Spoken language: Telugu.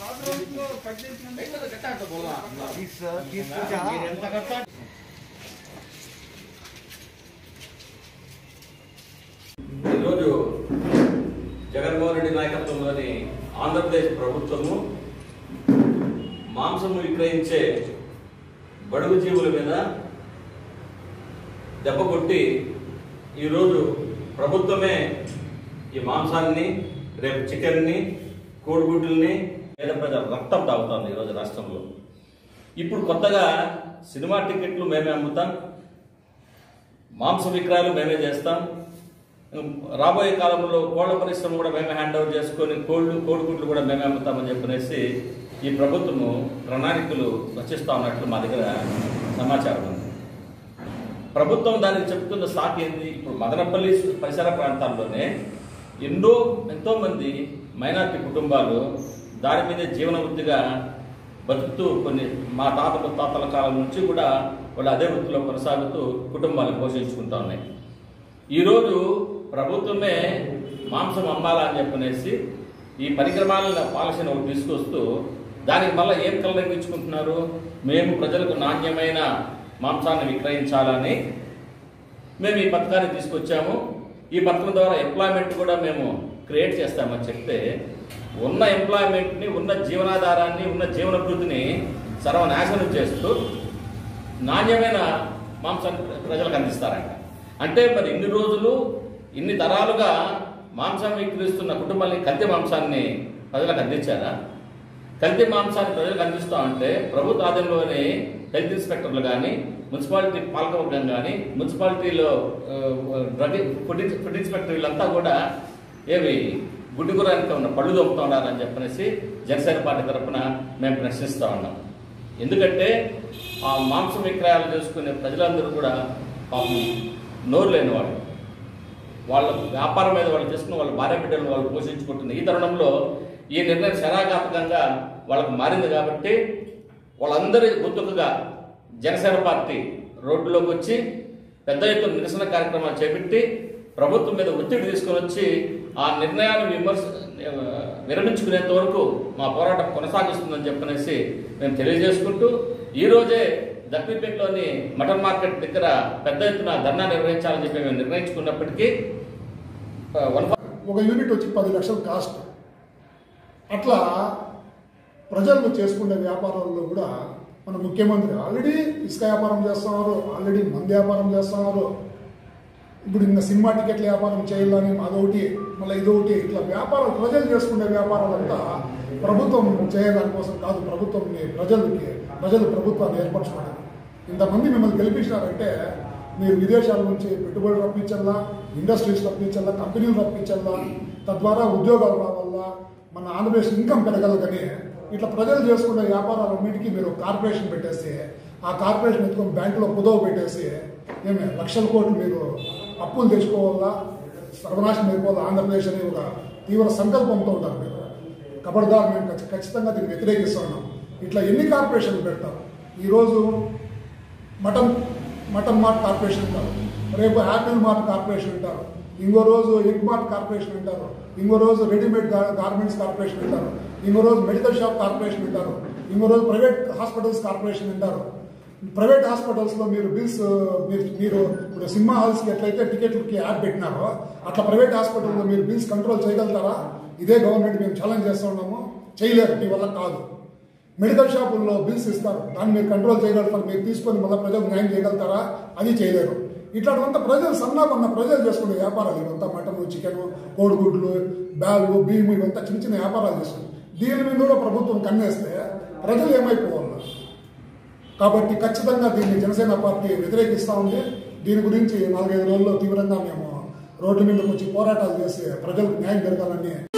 ఈరోజు జగన్మోహన్ రెడ్డి నాయకత్వంలోని ఆంధ్రప్రదేశ్ ప్రభుత్వము మాంసము విక్రయించే బడుగు జీవుల మీద దెబ్బ కొట్టి ఈరోజు ప్రభుత్వమే ఈ మాంసాన్ని రేపు చికెన్ని కోడిగుడ్డుల్ని పేద ప్రజల రక్తం తాగుతుంది ఈరోజు రాష్ట్రంలో ఇప్పుడు కొత్తగా సినిమా టికెట్లు మేమే అమ్ముతాం మాంస విక్రయాలు మేమే చేస్తాం రాబోయే కాలంలో కోళ్ల పరిశ్రమ కూడా మేమే హ్యాండ్ ఓవర్ చేసుకొని కోళ్ళు కోడిగుడ్లు కూడా మేమే అమ్ముతామని చెప్పనేసి ఈ ప్రభుత్వము ప్రణాళికలు రచిస్తా ఉన్నట్లు మా దగ్గర సమాచారం ఉంది ప్రభుత్వం దానికి చెప్తున్న సాక్ ఏంది ఇప్పుడు మదనపల్లి పరిసర ప్రాంతాల్లోనే ఎన్నో ఎంతో మంది మైనార్టీ కుటుంబాలు దాని మీదే జీవన వృత్తిగా బతుకుతూ కొన్ని మా తాత ముత్తాతల కాలం నుంచి కూడా వాళ్ళు అదే వృత్తిలో కొనసాగుతూ కుటుంబాలను పోషించుకుంటా ఉన్నాయి ఈరోజు ప్రభుత్వమే మాంసం అమ్మాలా అని చెప్పనేసి ఈ పరిక్రమాల పాలసీని ఒకటి తీసుకొస్తూ దానికి మళ్ళీ ఏం కలరించుకుంటున్నారు మేము ప్రజలకు నాణ్యమైన మాంసాన్ని విక్రయించాలని మేము ఈ పథకాన్ని తీసుకొచ్చాము ఈ పథకం ద్వారా ఎంప్లాయ్మెంట్ కూడా మేము క్రియేట్ చేస్తామని చెప్తే ఉన్న ఎంప్లాయ్మెంట్ని ఉన్న జీవనాధారాన్ని ఉన్న జీవనభృతిని సర్వనాశనం చేస్తూ నాణ్యమైన మాంసాన్ని ప్రజలకు అందిస్తారంట అంటే మరి ఇన్ని రోజులు ఇన్ని తరాలుగా మాంసం విక్రయిస్తున్న కుటుంబాలని కల్తీ మాంసాన్ని ప్రజలకు అందించారా కల్తీ మాంసాన్ని ప్రజలకు అందిస్తూ ఉంటే ప్రభుత్వ ఆధీనంలోని హెల్త్ ఇన్స్పెక్టర్లు కానీ మున్సిపాలిటీ పాలకవర్గం కానీ మున్సిపాలిటీలో ఆ, డ్రగ్ ఫుడ్ ఇన్స్- ఫుడ్ ఇన్స్పెక్టర్ వీళ్ళంతా కూడా ఏవి గుడ్డుగురానికి ఉన్న పళ్ళు దొప్పుతూ ఉన్నారని చెప్పనేసి జనసేన పార్టీ తరఫున మేము ప్రశ్నిస్తూ ఉన్నాం ఎందుకంటే ఆ మాంసం విక్రయాలు చేసుకునే ప్రజలందరూ కూడా పాపం నోరు లేని వాళ్ళు వాళ్ళ వ్యాపారం మీద వాళ్ళు చేసుకుని వాళ్ళ భార్య బిడ్డలు వాళ్ళు పోషించుకుంటున్న ఈ తరుణంలో ఈ నిర్ణయం శరాఘాతకంగా వాళ్ళకు మారింది కాబట్టి వాళ్ళందరి గుర్తుకుగా జనసేన పార్టీ రోడ్డులోకి వచ్చి పెద్ద ఎత్తున నిరసన కార్యక్రమాలు చేపట్టి ప్రభుత్వం మీద ఒత్తిడి తీసుకొని వచ్చి ఆ నిర్ణయాన్ని విమర్శ విరమించుకునేంత వరకు మా పోరాటం కొనసాగిస్తుందని చెప్పనేసి మేము తెలియజేసుకుంటూ ఈ రోజే దక్కిపేటలోని మటన్ మార్కెట్ దగ్గర పెద్ద ఎత్తున ధర్నా నిర్వహించాలని చెప్పి మేము నిర్ణయించుకున్నప్పటికీ ఆ, వన్ ఒక యూనిట్ వచ్చి పది లక్షలు కాస్ట్ అట్లా ప్రజలు చేసుకునే వ్యాపారాల్లో కూడా మన ముఖ్యమంత్రి ఆల్రెడీ ఇసుక వ్యాపారం చేస్తున్నారు ఆల్రెడీ మంది వ్యాపారం చేస్తున్నారు ఇప్పుడు ఇంకా సినిమా టికెట్ల వ్యాపారం చేయాలని అదొకటి మళ్ళీ ఇదొకటి ఇట్లా వ్యాపారం ప్రజలు చేసుకునే వ్యాపారాలంతా ప్రభుత్వం చేయడాని కోసం కాదు ప్రభుత్వంని ప్రజలకి ప్రజలు ప్రభుత్వాన్ని ఏర్పరచుకోవడం ఇంతమంది మిమ్మల్ని గెలిపించినారంటే మీరు విదేశాల నుంచి పెట్టుబడులు రప్పించాలా ఇండస్ట్రీస్ రప్పించాలా కంపెనీలు రప్పించాలా తద్వారా ఉద్యోగాలు రావాలా మన ఆంధ్రప్రదేశ్ ఇన్కమ్ పెరగలదని ఇట్లా ప్రజలు చేసుకునే వ్యాపారాలన్నిటికీ మీరు కార్పొరేషన్ పెట్టేసి ఆ కార్పొరేషన్ ఎత్తుకొని బ్యాంకులో కుదవ పెట్టేసి ఏమి లక్షల కోట్లు మీరు అప్పులు తెచ్చుకోవాలా సర్వనాశనం అయిపోవాలా ఆంధ్రప్రదేశ్ అని ఒక తీవ్ర సంకల్పంతో ఉంటారు మీరు కబడ్దార్ మేము ఖచ్చి- ఖచ్చితంగా దీన్ని వ్యతిరేకిస్తున్నాం ఇట్లా ఎన్ని కార్పొరేషన్లు పెడతారు ఈరోజు మటన్ మటన్ మార్ట్ కార్పొరేషన్ అంటారు రేపు యాపిల్ మార్ట్ కార్పొరేషన్ అంటారు ఇంకో రోజు ఎగ్ మార్ట్ కార్పొరేషన్ అంటారు ఇంకో రోజు రెడీమేడ్ గా- గార్మెంట్స్ కార్పొరేషన్ అంటారు ఇంకో రోజు మెడికల్ షాప్ కార్పొరేషన్ అంటారు ఇంకో రోజు ప్రైవేట్ హాస్పిటల్స్ కార్పొరేషన్ అంటారు ప్రైవేట్ హాస్పిటల్స్లో మీరు బిల్స్ మీరు మీరు ఇప్పుడు సినిమా హాల్స్కి ఎట్లయితే టికెట్లకి యాడ్ పెట్టినారో అట్లా ప్రైవేట్ హాస్పిటల్లో మీరు బిల్స్ కంట్రోల్ చేయగలుగుతారా ఇదే గవర్నమెంట్ మేము ఛాలెంజ్ చేస్తూ ఉన్నాము చేయలేరు మీ వల్ల కాదు మెడికల్ షాపుల్లో బిల్స్ ఇస్తారు దాన్ని మీరు కంట్రోల్ చేయగలుగుతారు మీరు తీసుకొని మళ్ళీ ప్రజలకు న్యాయం చేయగలుగుతారా అది చేయలేరు ఇట్లాంటివంతా ప్రజలు సన్నాపన్న ప్రజలు చేసుకునే వ్యాపారాలు ఇవంతా మటన్ చికెన్ కోడిగుడ్లు బ్యాగు బియ్యము ఇవంతా చిన్న చిన్న వ్యాపారాలు చేస్తుంది దీని మీద కూడా ప్రభుత్వం కన్నేస్తే ప్రజలు ఏమైపోవాలి కాబట్టి ఖచ్చితంగా దీన్ని జనసేన పార్టీ వ్యతిరేకిస్తూ ఉంది దీని గురించి నాలుగైదు రోజుల్లో తీవ్రంగా మేము రోడ్డు మీదకి వచ్చి పోరాటాలు చేసి ప్రజలకు న్యాయం జరగాలని